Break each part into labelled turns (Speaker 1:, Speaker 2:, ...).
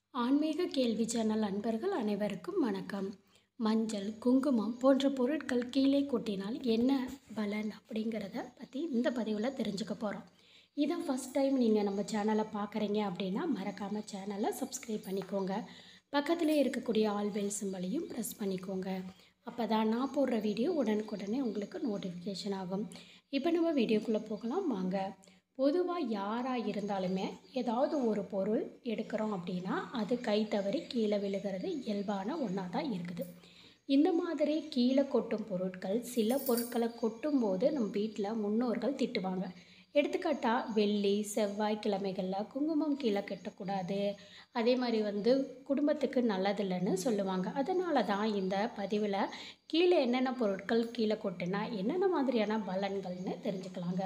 Speaker 1: ஆன்மீக கேள்வி சேனல் அன்பர்கள் அனைவருக்கும் வணக்கம் மஞ்சள் குங்குமம் போன்ற பொருட்கள் கீழே கொட்டினால் என்ன பலன் அப்படிங்கிறத பற்றி இந்த பதிவில் தெரிஞ்சுக்க போகிறோம் இதான் ஃபஸ்ட் டைம் நீங்கள் நம்ம சேனலை பார்க்குறீங்க அப்படின்னா மறக்காமல் சேனலை சப்ஸ்கிரைப் பண்ணிக்கோங்க பக்கத்திலே இருக்கக்கூடிய ஆல் பெல் சிம்பலையும் ப்ரெஸ் பண்ணிக்கோங்க அப்போ தான் நான் போடுற வீடியோ உடனுக்குடனே உங்களுக்கு நோட்டிஃபிகேஷன் ஆகும் இப்போ நம்ம வீடியோக்குள்ளே போகலாம் வாங்க பொதுவாக யாராக இருந்தாலுமே ஏதாவது ஒரு பொருள் எடுக்கிறோம் அப்படின்னா அது கை தவறி கீழே விழுகிறது இயல்பான ஒன்றா தான் இருக்குது இந்த மாதிரி கீழே கொட்டும் பொருட்கள் சில பொருட்களை கொட்டும் போது நம்ம வீட்டில் முன்னோர்கள் திட்டுவாங்க எடுத்துக்காட்டாக வெள்ளி செவ்வாய் கிழமைகளில் குங்குமம் கீழே கட்டக்கூடாது அதே மாதிரி வந்து குடும்பத்துக்கு நல்லதில்லைன்னு சொல்லுவாங்க அதனால தான் இந்த பதிவில் கீழே என்னென்ன பொருட்கள் கீழே கொட்டுனா என்னென்ன மாதிரியான பலன்கள்னு தெரிஞ்சுக்கலாங்க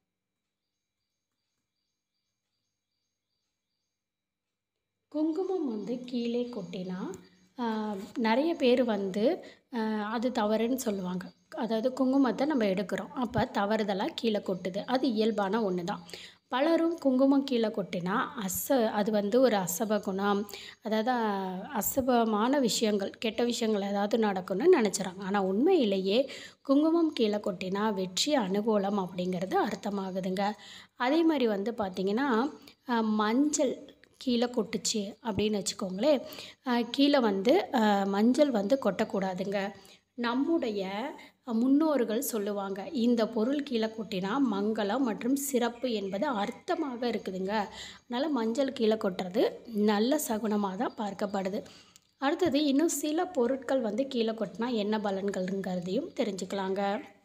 Speaker 1: குங்குமம் வந்து கீழே கொட்டினா ஆஹ், நிறைய பேர் வந்து ஆஹ், அது தவறுன்னு சொல்லுவாங்க அதாவது குங்குமத்தை நம்ம எடுக்கிறோம் அப்போ தவறுதலாக கீழே கொட்டுது அது இயல்பான ஒன்று தான் பலரும் குங்குமம் கீழே கொட்டினா அச அது வந்து ஒரு அசப குணம் அதாவது ஆஹ், அசுபமான விஷயங்கள் கெட்ட விஷயங்கள் ஏதாவது நடக்கும்னு நினச்சிறாங்க ஆனால் உண்மையிலேயே குங்குமம் கீழே கொட்டினா வெற்றி அனுகூலம் அப்படிங்கிறது அர்த்தமாகுதுங்க அதே மாதிரி வந்து பார்த்திங்கன்னா ஆஹ், மஞ்சள் கீழே கொட்டுச்சு அப்படின்னு வச்சுக்கோங்களேன் ஆஹ் கீழே வந்து ஆஹ் மஞ்சள் வந்து கொட்டக்கூடாதுங்க நம்முடைய முன்னோர்கள் சொல்லுவாங்க இந்த பொருள் கீழே கொட்டினா மங்களம் மற்றும் சிறப்பு என்பது அர்த்தமாக இருக்குதுங்க அதனால் மஞ்சள் கீழே கொட்டுறது நல்ல சகுனமாக தான் பார்க்கப்படுது அடுத்தது இன்னும் சில பொருட்கள் வந்து கீழே கொட்டினா என்ன பலன்கள்ங்கிறதையும் தெரிஞ்சுக்கலாங்க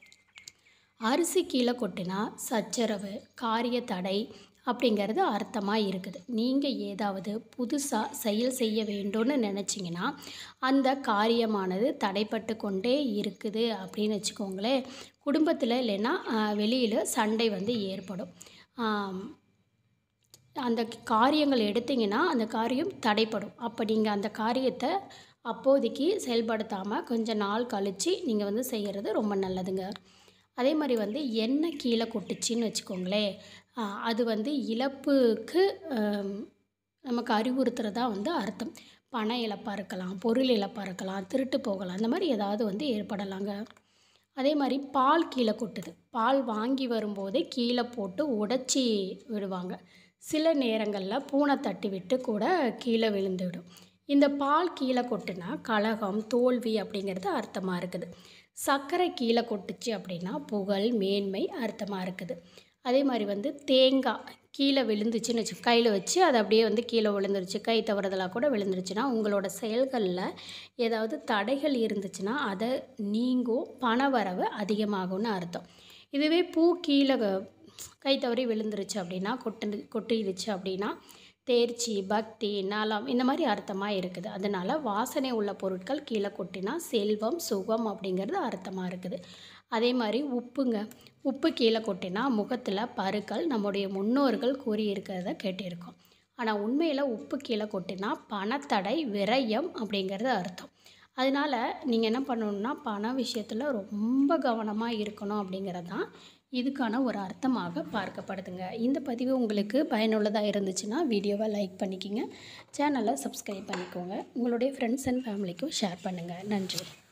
Speaker 1: அரிசி கீழே கொட்டினா சச்சரவு காரிய தடை அப்படிங்கிறது அர்த்தமாக இருக்குது நீங்கள் ஏதாவது புதுசாக செயல் செய்ய வேண்டும்னு நினச்சிங்கன்னா அந்த காரியமானது தடைப்பட்டு கொண்டே இருக்குது அப்படின்னு வச்சுக்கோங்களேன் குடும்பத்தில் இல்லைன்னா வெளியில் சண்டை வந்து ஏற்படும் ஆம், அந்த காரியங்கள் எடுத்தீங்கன்னா அந்த காரியம் தடைப்படும் அப்போ நீங்கள் அந்த காரியத்தை அப்போதைக்கு செயல்படுத்தாமல் கொஞ்ச நாள் கழித்து நீங்கள் வந்து செய்கிறது ரொம்ப நல்லதுங்க அதே மாதிரி வந்து எண்ணெய் கீழே கொட்டுச்சின்னு வச்சுக்கோங்களேன் ஆஹ் அது வந்து இழப்புக்கு ஆம், நமக்கு அறிவுறுத்துறதா வந்து அர்த்தம் பண இழப்பாக இருக்கலாம் பொருள் இழப்பாக இருக்கலாம் திருட்டு போகலாம் அந்த மாதிரி ஏதாவது வந்து ஏற்படலாங்க அதே மாதிரி பால் கீழே கொட்டுது பால் வாங்கி வரும்போதே கீழே போட்டு உடைச்சி விடுவாங்க சில நேரங்களில் பூனை தட்டி விட்டு கூட கீழே விழுந்துவிடும் இந்த பால் கீழே கொட்டுனா கலகம் தோல்வி அப்படிங்கிறது அர்த்தமாக இருக்குது சர்க்கரை கீழே கொட்டுச்சு அப்படின்னா புகழ் மேன்மை அர்த்தமாக இருக்குது அதே மாதிரி வந்து தேங்காய் கீழே விழுந்துச்சுன்னு வச்சு கையில் வச்சு அது அப்படியே வந்து கீழே விழுந்துருச்சு கை தவறுதலாக கூட விழுந்துருச்சுன்னா உங்களோட செயல்களில் ஏதாவது தடைகள் இருந்துச்சுன்னா அதை நீங்கும் பணவரவு அதிகமாகும்னு அர்த்தம் இதுவே பூ கீழே க- கை தவறி விழுந்துருச்சு அப்படின்னா கொட்டு கொட்டிடுச்சு அப்படின்னா தேர்ச்சி பக்தி நலம் இந்த மாதிரி அர்த்தமாக இருக்குது அதனால் வாசனை உள்ள பொருட்கள் கீழே கொட்டினா செல்வம் சுகம் அப்படிங்கிறது அர்த்தமாக இருக்குது அதே மாதிரி உப்புங்க உப்பு கீழே கொட்டினா முகத்தில் பருக்கள் நம்முடைய முன்னோர்கள் கூறியிருக்கிறத கேட்டிருக்கோம் ஆனால் உண்மையில் உப்பு கீழே கொட்டினா பணத்தடை விரயம் அப்படிங்கிறது அர்த்தம் அதனால் நீங்கள் என்ன பண்ணணும்னா பண விஷயத்தில் ரொம்ப கவனமாக இருக்கணும் அப்படிங்கிறது தான் இதுக்கான ஒரு அர்த்தமாக பார்க்கப்படுதுங்க இந்த பதிவு உங்களுக்கு பயனுள்ளதாக இருந்துச்சுன்னா வீடியோவை லைக் பண்ணிக்கிங்க சேனலை சப்ஸ்கிரைப் பண்ணிக்கோங்க உங்களுடைய ஃப்ரெண்ட்ஸ் அண்ட் ஃபேமிலிக்கும் ஷேர் பண்ணுங்கள் நன்றி